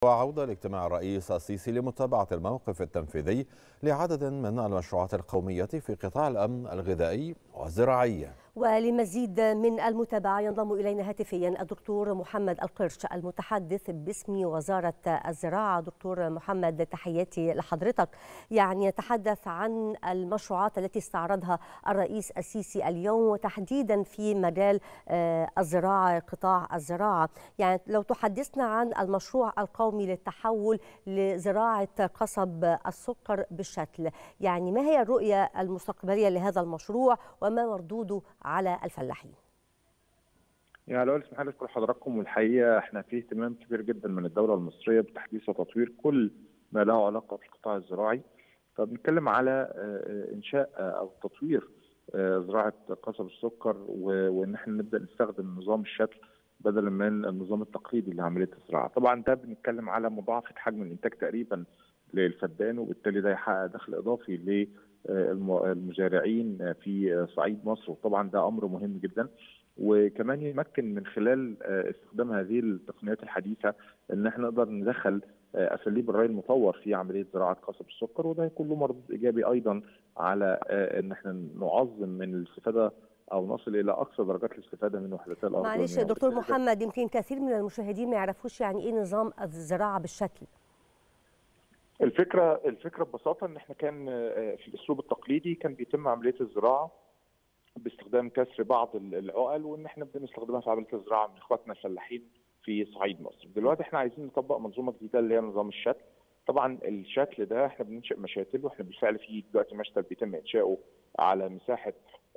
وعودة لاجتماع الرئيس السيسي لمتابعة الموقف التنفيذي لعدد من المشروعات القومية في قطاع الأمن الغذائي والزراعي ولمزيد من المتابعة ينضم إلينا هاتفيا الدكتور محمد القرش المتحدث باسم وزارة الزراعة دكتور محمد تحياتي لحضرتك يعني نتحدث عن المشروعات التي استعرضها الرئيس السيسي اليوم وتحديدا في مجال الزراعة قطاع الزراعة يعني لو تحدثنا عن المشروع القومي للتحول لزراعة قصب السكر بالشتل يعني ما هي الرؤية المستقبلية لهذا المشروع وما مردوده على الفلاحين يعني لو اسمح لي اشكر حضراتكم والحقيقه احنا في اهتمام كبير جدا من الدوله المصريه بتحديث وتطوير كل ما له علاقه بالقطاع الزراعي فبنتكلم على انشاء او تطوير زراعه قصب السكر وان احنا نبدا نستخدم نظام الشتل بدلا من النظام التقليدي لعمليه الزراعه طبعا ده بنتكلم على مضاعفه حجم الانتاج تقريبا للفدان وبالتالي ده يحقق دخل اضافي ل المزارعين في صعيد مصر وطبعا ده امر مهم جدا وكمان يمكن من خلال استخدام هذه التقنيات الحديثه ان احنا نقدر ندخل اساليب الري المطور في عمليه زراعه قصب السكر وده هيكون له مردود ايجابي ايضا على ان احنا نعظم من الاستفاده او نصل الى اقصى درجات الاستفاده من وحدات الارض معلش يا دكتور محمد يمكن كثير من المشاهدين ما يعرفوش يعني ايه نظام الزراعه بالشكل الفكره الفكره ببساطه ان احنا كان في الاسلوب التقليدي كان بيتم عمليه الزراعه باستخدام كسر بعض العقل وان احنا بنستخدمها في عمليه الزراعه من اخواتنا الفلاحين في صعيد مصر. دلوقتي احنا عايزين نطبق منظومه جديده اللي هي نظام الشتل. طبعا الشتل ده احنا بننشئ مشاتل واحنا بالفعل في دلوقتي مشتل بيتم انشائه على مساحه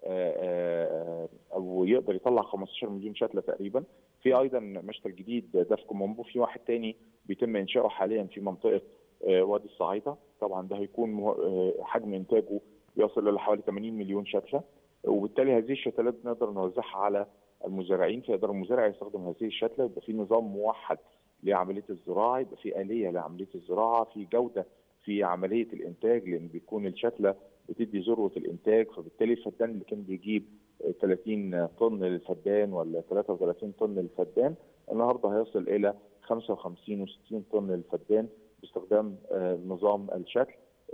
او يقدر يطلع 15 مليون شتله تقريبا. في ايضا مشتل جديد ده في كومومبو في واحد تاني بيتم انشائه حاليا في منطقه وادي الصعيده طبعا ده هيكون حجم انتاجه يصل الى حوالي 80 مليون شتله وبالتالي هذه الشتلات نقدر نوزعها على المزارعين فيقدر المزارع يستخدم هذه الشتله يبقى في نظام موحد لعمليه الزراعه يبقى في اليه لعمليه الزراعه في جوده في عمليه الانتاج لان بيكون الشتله بتدي ذروه الانتاج فبالتالي الفدان اللي كان بيجيب 30 طن للفدان ولا 33 طن للفدان النهارده هيصل الى 55 و60 طن للفدان باستخدام نظام الشتل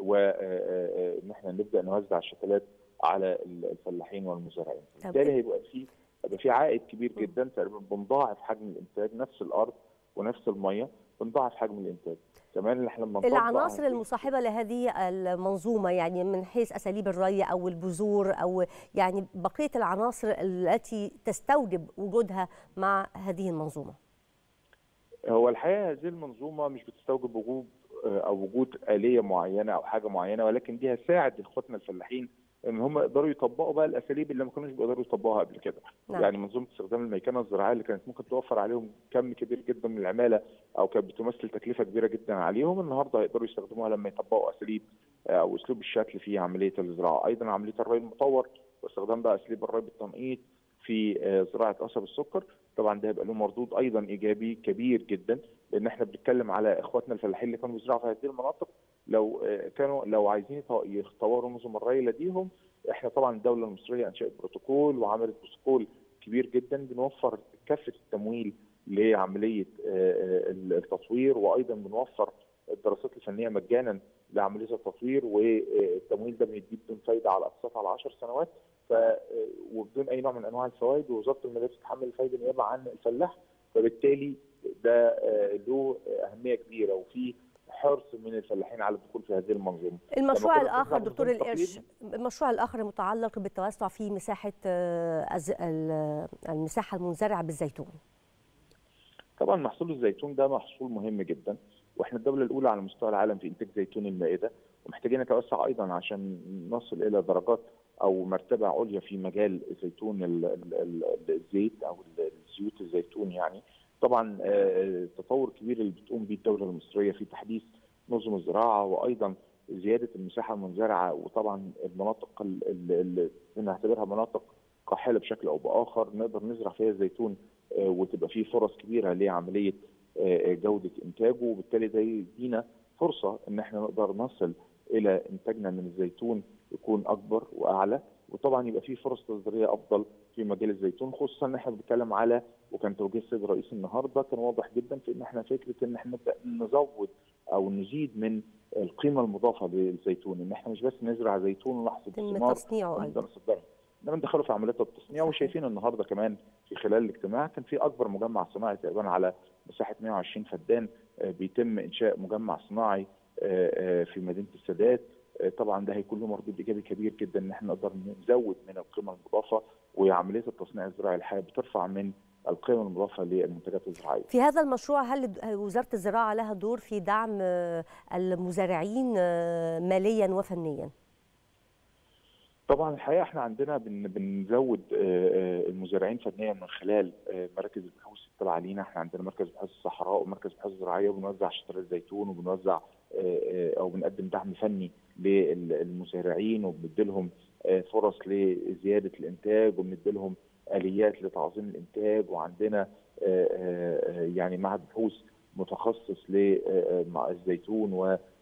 وان احنا نبدا نوزع الشتلات على الفلاحين والمزارعين بالتالي هيبقى في هيبقى في عائد كبير جدا تقريبا بنضاعف حجم الانتاج نفس الارض ونفس الميه بنضاعف حجم الانتاج كمان احنا لما العناصر المصاحبه لهذه المنظومه يعني من حيث اساليب الري او البذور او يعني بقيه العناصر التي تستوجب وجودها مع هذه المنظومه هو الحقيقه هذه المنظومه مش بتستوجب وجود او وجود اليه معينه او حاجه معينه ولكن دي هتساعد اخواتنا الفلاحين ان هم يقدروا يطبقوا بقى الاساليب اللي ما كانوش بيقدروا يطبقوها قبل كده نعم. يعني منظومه استخدام الميكنه الزراعيه اللي كانت ممكن توفر عليهم كم كبير جدا من العماله او كانت بتمثل تكلفه كبيره جدا عليهم النهارده هيقدروا يستخدموها لما يطبقوا اساليب او اسلوب الشتل في عمليه الزراعه ايضا عمليه الري المطور واستخدام بقى اساليب الري بالتنقيط في زراعه قصب السكر طبعا ده هيبقى له مردود ايضا ايجابي كبير جدا لان احنا بنتكلم على اخواتنا الفلاحين اللي كانوا بيزرعوا في هذه المناطق لو كانوا لو عايزين يطوروا نظم الري لديهم احنا طبعا الدوله المصريه انشات بروتوكول وعملت بروتوكول كبير جدا بنوفر كافه التمويل لعمليه التطوير وايضا بنوفر الدراسات الفنيه مجانا لعمليه التطوير والتمويل ده بنديه بدون فايده على اقساط على 10 سنوات ف وبدون اي نوع من انواع الفوائد ووزاره الماليه بتتحمل الفايده نيابه عن الفلاح فبالتالي ده له اهميه كبيره وفي حرص من الفلاحين على الدخول في هذه المنظومه. المشروع الاخر دكتور القرش المشروع الاخر متعلق بالتوسع في مساحه المساحه المنزرعه بالزيتون. طبعا محصول الزيتون ده محصول مهم جدا واحنا الدوله الاولى على مستوى العالم في انتاج زيتون المائده ومحتاجين نتوسع ايضا عشان نصل الى درجات او مرتبه عليا في مجال زيتون الزيت او زيوت الزيتون يعني طبعا التطور الكبير اللي بتقوم به الدوله المصريه في تحديث نظم الزراعه وايضا زياده المساحه المنزرعه وطبعا المناطق اللي بنعتبرها مناطق قاحله بشكل او باخر نقدر نزرع فيها الزيتون وتبقى فيه فرص كبيره لعمليه جوده انتاجه وبالتالي ده يدينا فرصه ان احنا نقدر نصل الى انتاجنا من الزيتون يكون اكبر واعلى وطبعا يبقى في فرص تصديريه افضل في مجال الزيتون خصوصا ان احنا بنتكلم على وكان توجيه السيد الرئيس النهارده كان واضح جدا في ان احنا فكره ان احنا نبدا نزود او نزيد من القيمه المضافه للزيتون ان احنا مش بس نزرع زيتون لحظه الثمار تصنيعه ايضا انما ندخله في عمليات التصنيع وشايفين النهارده كمان في خلال الاجتماع كان في اكبر مجمع صناعي تقريبا على مساحه 120 فدان بيتم انشاء مجمع صناعي في مدينه السادات طبعا ده هيكون له مردود ايجابي كبير جدا ان احنا نقدر نزود من القيمه المضافه وعمليه التصنيع الزراعي الحقيقه بترفع من القيمه المضافه للمنتجات الزراعيه. في هذا المشروع هل وزاره الزراعه لها دور في دعم المزارعين ماليا وفنيا؟ طبعا الحقيقه احنا عندنا بن بنزود المزارعين فنيا من خلال مراكز البحوث التابعه لينا، احنا عندنا مركز بحوث الصحراء ومركز بحوث زراعيه وبنوزع شترات الزيتون وبنوزع او بنقدم دعم فني للمزارعين وبنديلهم فرص لزياده الانتاج وبنديلهم اليات لتعظيم الانتاج وعندنا يعني معهد بحوث متخصص للزيتون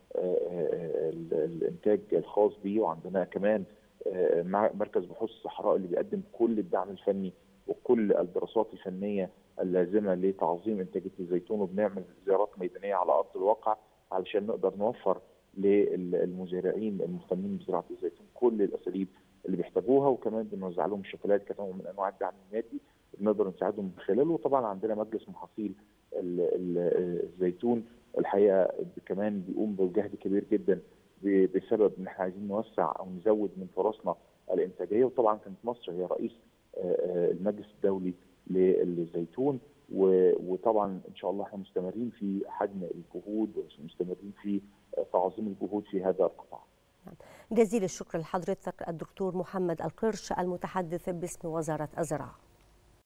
والانتاج الخاص به وعندنا كمان مركز بحوث الصحراء اللي بيقدم كل الدعم الفني وكل الدراسات الفنيه اللازمه لتعظيم انتاجيه الزيتون وبنعمل زيارات ميدانيه على ارض الواقع علشان نقدر نوفر للمزارعين المهتمين بزراعه الزيتون كل الاساليب اللي بيحتاجوها وكمان بنوزع لهم شتلات كنوع من انواع الدعم المادي بنقدر نساعدهم من خلاله وطبعا عندنا مجلس محاصيل الزيتون الحقيقه كمان بيقوم بجهد كبير جدا بسبب ان احنا عايزين نوسع او نزود من فرصنا الانتاجيه وطبعا كانت مصر هي رئيس المجلس الدولي للزيتون وطبعا ان شاء الله احنا مستمرين في حجم الجهود ومستمرين في تعظيم الجهود في هذا القطاع. جزيل الشكر لحضرتك الدكتور محمد القرش المتحدث باسم وزاره الزراعه.